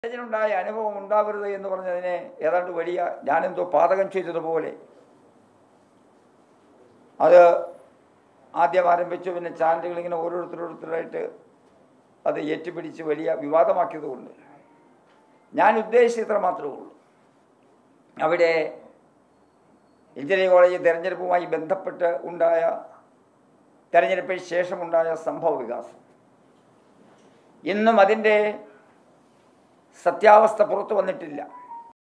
ഉണ്ടായ അനുഭവം ഉണ്ടാവരുത് എന്ന് പറഞ്ഞതിനെ ഏതാണ്ട് വലിയ ഞാനെന്തോ പാതകം ചെയ്തതുപോലെ അത് ആദ്യം ആരംഭിച്ചു പിന്നെ ചാനലുകൾ ഇങ്ങനെ ഓരോരുത്തരോരുത്തരായിട്ട് അത് ഏറ്റുപിടിച്ച് വലിയ വിവാദമാക്കിയതുകൊണ്ട് ഞാൻ ഉദ്ദേശിച്ച ഇത്ര മാത്രമേ ഉള്ളൂ അവിടെ എഞ്ചിനീയറിംഗ് കോളേജ് തെരഞ്ഞെടുപ്പുമായി ബന്ധപ്പെട്ട് ഉണ്ടായ തെരഞ്ഞെടുപ്പിന് ശേഷമുണ്ടായ സംഭവ വികാസം ഇന്നും അതിൻ്റെ സത്യാവസ്ഥ പുറത്തു വന്നിട്ടില്ല